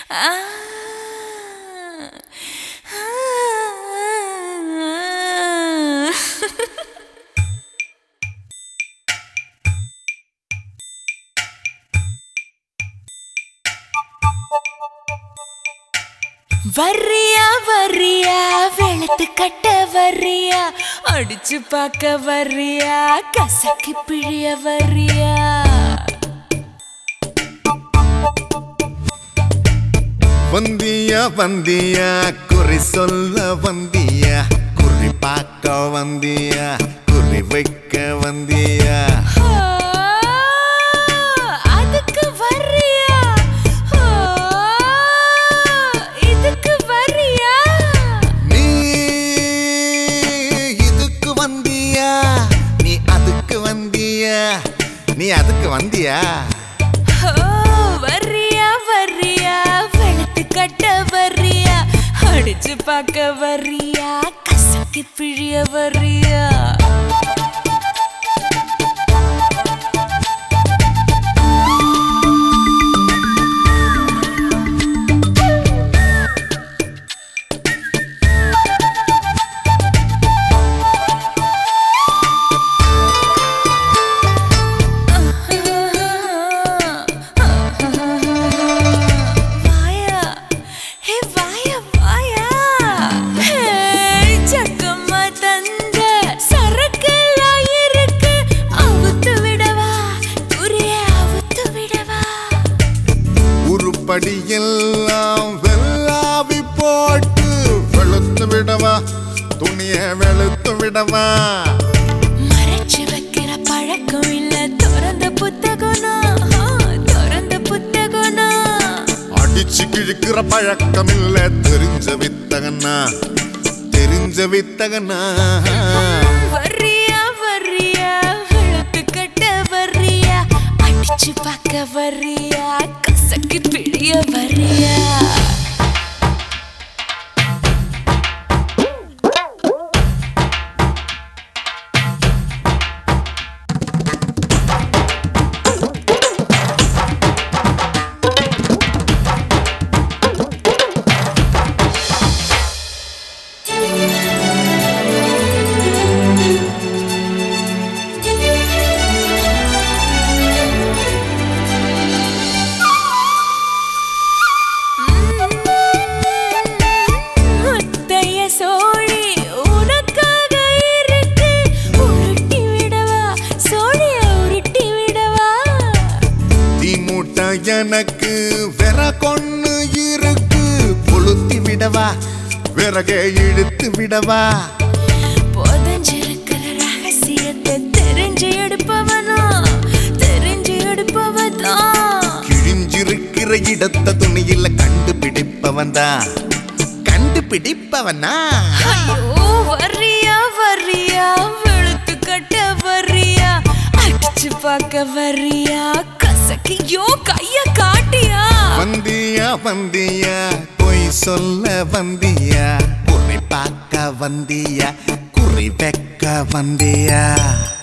ஆ, ஆ. வர்றியா வர்றியா வெளுத்து கட்ட வர்றியா அடிச்சு பார்க்க வர்றியா கசக்கி பிழிய வர்றியா வந்தியா வந்தியா குறி சொல்ல வந்தியா குறி பார்க்க வந்தியா குறி வைக்க வந்தியா ஆ, அதுக்கு வர்றியா ஆ, இதுக்கு வர்றியா நீ இதுக்கு வந்தியா நீ அதுக்கு வந்தியா நீ அதுக்கு வந்தியா ஓ, வர்றியா வர்றியா வெளுத்து கட்ட வர்றியா அடிச்சு பார்க்க வர்றியா கசக்கி பிழிய வர்றியா வாயா ஹே வாயா வாயா ஹே சக்கம்மா தந்த சரக்கெல்லாம் இருக்கு அவுத்து விடவா துரிய அவுத்து விடவா உருப்படியெல்லாம் வெள்ளாவி போட்டு வெளுத்து விடவா துணிய வெளுத்து விடவா மறைச்சு வைக்கிற பழக்கம் இல்ல திறந்த புத்தகம்னா ஆ, திறந்த புத்தகம்னா அடிச்சு கிழிக்கிற பழக்கம் இல்ல தெரிஞ்ச வித்தகனா தெரிஞ்ச வித்தகனா வர்றியா வர்றியா விளக்கு கட்ட வர்றியா அடிச்சு பார்க்க வர்றியா கசக்கி பிழிய வர்றியா முத்தைய சோழி உனக்காக இருக்கு உருட்டி விடவா சோழிய உருட்டி விடவா தீ மூட்டை எனக்கு வெற கொன்னு இருக்கு கொளுத்தி விடவா விறகை இழுத்து விடவா புதஞ்சிருக்கிற ரகசியத்தை தெரிஞ்சு எடுப்பவனா தெரிஞ்சு எடுப்பவதான் கிழிஞ்சிருக்கிற இடத்த துணியில கண்டுபிடிப்பவன் தான் கண்டுபிடிப்பவனா ஐயோ வர்றியா வர்றியா வெளுத்து கட்ட வர்றியா அடிச்சு பார்க்க வர்றியா கசக்கியோ கைய காட்டியா வந்தியா வந்தியா பொய் சொல்ல வந்தியா குறி பார்க்க வந்தியா குறி வைக்க வந்தியா